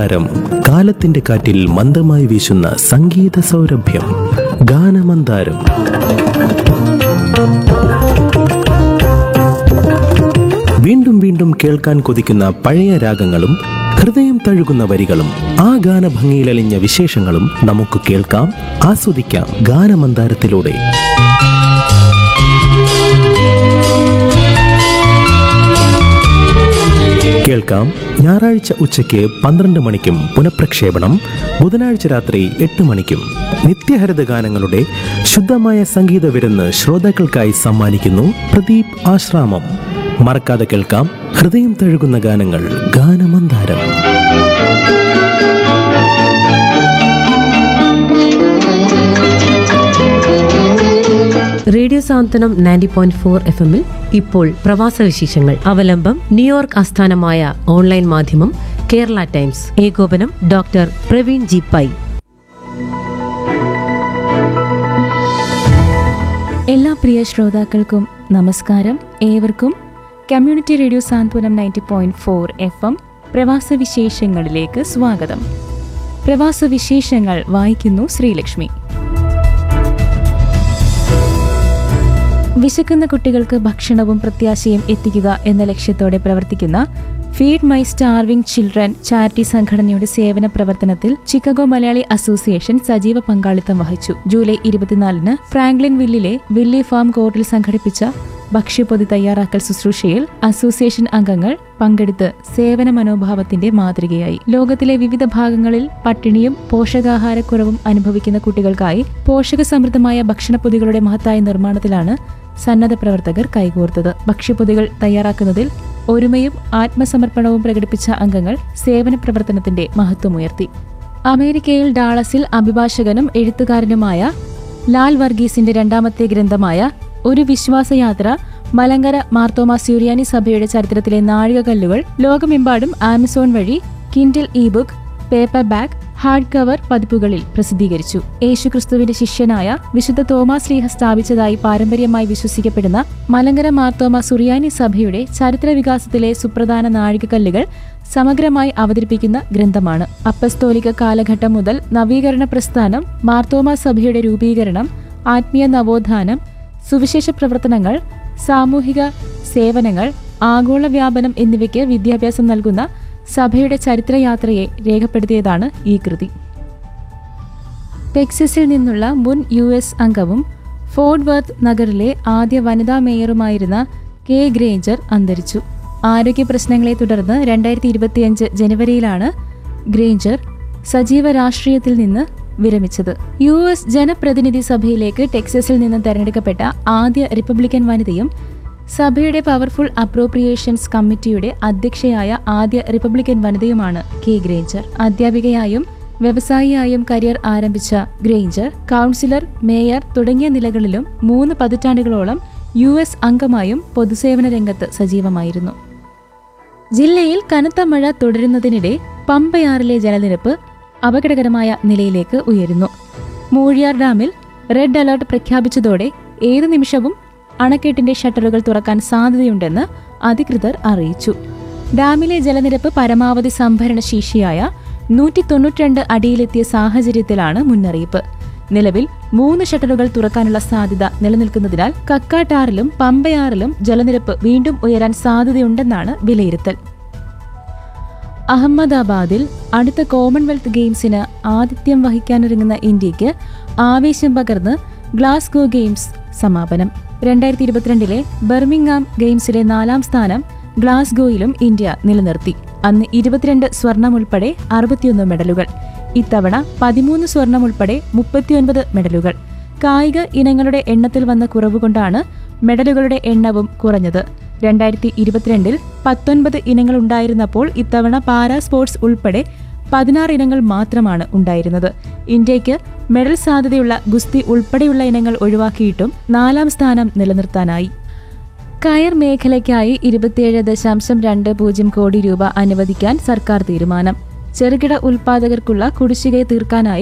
ഗാനമന്ദാരം കാലത്തിന്റെ കാറ്റിൽ മന്ദമായി വീശുന്ന സംഗീത സൗരഭ്യം ഗാനമന്ദാരം വീണ്ടും വീണ്ടും കേൾക്കാൻ കൊതിക്കുന്ന പഴയ രാഗങ്ങളും ഹൃദയം തഴുകുന്ന വരികളും ആ ഗാനഭംഗിയിലലിഞ്ഞ വിശേഷങ്ങളും നമുക്ക് കേൾക്കാം ആസ്വദിക്കാം ഗാനമന്ദാരത്തിലൂടെ കേൾക്കാം ഞായറാഴ്ച ഉച്ചയ്ക്ക് പന്ത്രണ്ട് മണിക്കും പുനഃപ്രക്ഷേപണം ബുധനാഴ്ച രാത്രി എട്ട് മണിക്കും നിത്യഹരിത ഗാനങ്ങളുടെ ശുദ്ധമായ സംഗീത വിരുന്ന് ശ്രോതാക്കൾക്കായി സമ്മാനിക്കുന്നു പ്രദീപ് ആശ്രാമം മറക്കാതെ കേൾക്കാം ഹൃദയം തഴുകുന്ന ഗാനങ്ങൾ ഗാനമന്ദാരം radio Santhwanam ninety point four F എമ്മിൽ ഇപ്പോൾ പ്രവാസ വിശേഷങ്ങൾ അവലംബം ന്യൂയോർക്ക് ആസ്ഥാനമായ ഓൺലൈൻ മാധ്യമം കേരള ടൈംസ് ഏകോപനം ഡോക്ടർ പ്രവീൺ ജി പൈ എല്ലാ പ്രിയ ശ്രോതാക്കൾക്കും നമസ്കാരം ഏവർക്കും community radio Santhwanam ninety point four F M പ്രവാസ വിശേഷങ്ങളിലേക്ക് സ്വാഗതം പ്രവാസ വിശേഷങ്ങൾ വായിക്കുന്നു ശ്രീലക്ഷ്മി വിശക്കുന്ന കുട്ടികൾക്ക് ഭക്ഷണവും പ്രത്യാശയും എത്തിക്കുക എന്ന ലക്ഷ്യത്തോടെ പ്രവർത്തിക്കുന്ന feed my starving children charity സംഘടനയുടെ സേവന പ്രവർത്തനത്തിൽ ചിക്കാഗോ മലയാളി അസോസിയേഷൻ സജീവ പങ്കാളിത്തം വഹിച്ചു ജൂലൈ ഇരുപത്തിനാലിന് ഫ്രാങ്ക്ലിൻ വില്ലിലെ വില്ലി ഫാം കോർട്ടിൽ സംഘടിപ്പിച്ച ഭക്ഷ്യപ്പൊതി തയ്യാറാക്കൽ ശുശ്രൂഷയിൽ അസോസിയേഷൻ അംഗങ്ങൾ പങ്കെടുത്ത് സേവന മനോഭാവത്തിന്റെ മാതൃകയായി ലോകത്തിലെ വിവിധ ഭാഗങ്ങളിൽ പട്ടിണിയും പോഷകാഹാരക്കുറവും അനുഭവിക്കുന്ന കുട്ടികൾക്കായി പോഷകസമൃദ്ധമായ ഭക്ഷണപ്പൊതികളുടെ മഹത്തായ നിർമ്മാണത്തിലാണ് സന്നദ്ധ പ്രവർത്തകർ കൈകോർത്തത് ഭക്ഷ്യപ്പൊതികൾ തയ്യാറാക്കുന്നതിൽ ഒരുമയും ആത്മസമർപ്പണവും പ്രകടിപ്പിച്ച അംഗങ്ങൾ സേവന പ്രവർത്തനത്തിന്റെ മഹത്വമുയർത്തി അമേരിക്കയിൽ ഡാളസിൽ അഭിഭാഷകനും എഴുത്തുകാരനുമായ ലാൽ വർഗീസിന്റെ രണ്ടാമത്തെ ഗ്രന്ഥമായ ഒരു വിശ്വാസയാത്ര മലങ്കര മാർത്തോമ സ്യൂരിയാനി സഭയുടെ ചരിത്രത്തിലെ നാഴികക്കല്ലുകൾ ലോകമെമ്പാടും ആമസോൺ വഴി Kindle e book paperback hardcover പതിപ്പുകളിൽ പ്രസിദ്ധീകരിച്ചു യേശുക്രിസ്തുവിന്റെ ശിഷ്യനായ വിശുദ്ധ തോമാസ് ലീഹ സ്ഥാപിച്ചതായി പാരമ്പര്യമായി വിശ്വസിക്കപ്പെടുന്ന മലങ്കര മാർത്തോമ സുറിയാനി സഭയുടെ ചരിത്ര വികാസത്തിലെ സുപ്രധാന നാഴികക്കല്ലുകൾ സമഗ്രമായി അവതരിപ്പിക്കുന്ന ഗ്രന്ഥമാണ് അപ്പസ്തോലിക കാലഘട്ടം മുതൽ നവീകരണ പ്രസ്ഥാനം മാർത്തോമ സഭയുടെ രൂപീകരണം ആത്മീയ നവോത്ഥാനം സുവിശേഷ പ്രവർത്തനങ്ങൾ സാമൂഹിക സേവനങ്ങൾ ആഗോള വ്യാപനം എന്നിവയ്ക്ക് വിദ്യാഭ്യാസം നൽകുന്ന സഭയുടെ ചരിത്രയാത്രയെ രേഖപ്പെടുത്തിയതാണ് ഈ കൃതി ടെക്സസിൽ നിന്നുള്ള മുൻ യു എസ് അംഗവും ഫോർട്ട് വർത്ത് നഗറിലെ ആദ്യ വനിതാ മേയറുമായിരുന്ന കെ ഗ്രേഞ്ചർ അന്തരിച്ചു ആരോഗ്യ പ്രശ്നങ്ങളെ തുടർന്ന് രണ്ടായിരത്തി ഇരുപത്തിയഞ്ച് ജനുവരിയിലാണ് ഗ്രേഞ്ചർ സജീവ രാഷ്ട്രീയത്തിൽ നിന്ന് വിരമിച്ചത് യു എസ് ജനപ്രതിനിധി സഭയിലേക്ക് ടെക്സസിൽ നിന്ന് തെരഞ്ഞെടുക്കപ്പെട്ട ആദ്യ റിപ്പബ്ലിക്കൻ വനിതയും സഭയുടെ പവർഫുൾ അപ്രോപ്രിയേഷൻസ് കമ്മിറ്റിയുടെ അധ്യക്ഷയായ ആദ്യ റിപ്പബ്ലിക്കൻ വനിതയുമാണ് കെ ഗ്രേഞ്ചർ അധ്യാപികയായും വ്യവസായിയായും കരിയർ ആരംഭിച്ച ഗ്രേഞ്ചർ കൗൺസിലർ മേയർ തുടങ്ങിയ നിലകളിലും മൂന്ന് പതിറ്റാണ്ടുകളോളം യു എസ് അംഗമായും പൊതുസേവന രംഗത്ത് സജീവമായിരുന്നു ജില്ലയിൽ കനത്ത മഴ തുടരുന്നതിനിടെ പമ്പയാറിലെ ജലനിരപ്പ് അപകടകരമായ നിലയിലേക്ക് ഉയരുന്നു മൂഴിയാർ ഡാമിൽ റെഡ് അലർട്ട് പ്രഖ്യാപിച്ചതോടെ ഏതു നിമിഷവും അണക്കെട്ടിന്റെ ഷട്ടറുകൾ തുറക്കാൻ സാധ്യതയുണ്ടെന്ന് അധികൃതർ അറിയിച്ചു ഡാമിലെ ജലനിരപ്പ് പരമാവധി സംഭരണ ശേഷിയായ നൂറ്റി തൊണ്ണൂറ്റിരണ്ട് അടിയിലെത്തിയ സാഹചര്യത്തിലാണ് മുന്നറിയിപ്പ് നിലവിൽ മൂന്ന് ഷട്ടറുകൾ തുറക്കാനുള്ള സാധ്യത നിലനിൽക്കുന്നതിനാൽ കക്കാട്ടാറിലും പമ്പയാറിലും ജലനിരപ്പ് വീണ്ടും ഉയരാൻ സാധ്യതയുണ്ടെന്നാണ് വിലയിരുത്തൽ അഹമ്മദാബാദിൽ അടുത്ത കോമൺവെൽത്ത് ഗെയിംസിന് ആതിഥ്യം വഹിക്കാനൊരുങ്ങുന്ന ഇന്ത്യക്ക് ആവേശം പകർന്ന് ഗ്ലാസ്ഗോ ഗെയിംസ് സമാപനം രണ്ടായിരത്തി ഇരുപത്തിരണ്ടിലെ ബർമിംഗാം ഗെയിംസിലെ നാലാം സ്ഥാനം ഗ്ലാസ്ഗോയിലും ഇന്ത്യ നിലനിർത്തി അന്ന് ഇരുപത്തിരണ്ട് സ്വർണം ഉൾപ്പെടെ അറുപത്തിയൊന്ന് മെഡലുകൾ ഇത്തവണ പതിമൂന്ന് സ്വർണം ഉൾപ്പെടെ മുപ്പത്തിയൊൻപത് മെഡലുകൾ കായിക ഇനങ്ങളുടെ എണ്ണത്തിൽ വന്ന കുറവ് കൊണ്ടാണ് മെഡലുകളുടെ എണ്ണവും കുറഞ്ഞത് രണ്ടായിരത്തി ഇരുപത്തിരണ്ടിൽ പത്തൊൻപത് ഇനങ്ങൾ ഉണ്ടായിരുന്നപ്പോൾ ഇത്തവണ പാരാ സ്പോർട്സ് ഉൾപ്പെടെ പതിനാറ് ഇനങ്ങൾ മാത്രമാണ് ഉണ്ടായിരുന്നത് ഇന്ത്യയ്ക്ക് മെഡൽ സാധ്യതയുള്ള ഗുസ്തി ഉൾപ്പെടെയുള്ള ഇനങ്ങൾ ഒഴിവാക്കിയിട്ടും നാലാം സ്ഥാനം നിലനിർത്താനായി കയർ മേഖലയ്ക്കായി ഇരുപത്തിയേഴ് ദശാംശം രണ്ട് പൂജ്യം കോടി രൂപ അനുവദിക്കാൻ സർക്കാർ തീരുമാനം ചെറുകിട ഉൽപാദകർക്കുള്ള കുടിശ്ശിക തീർക്കാനായി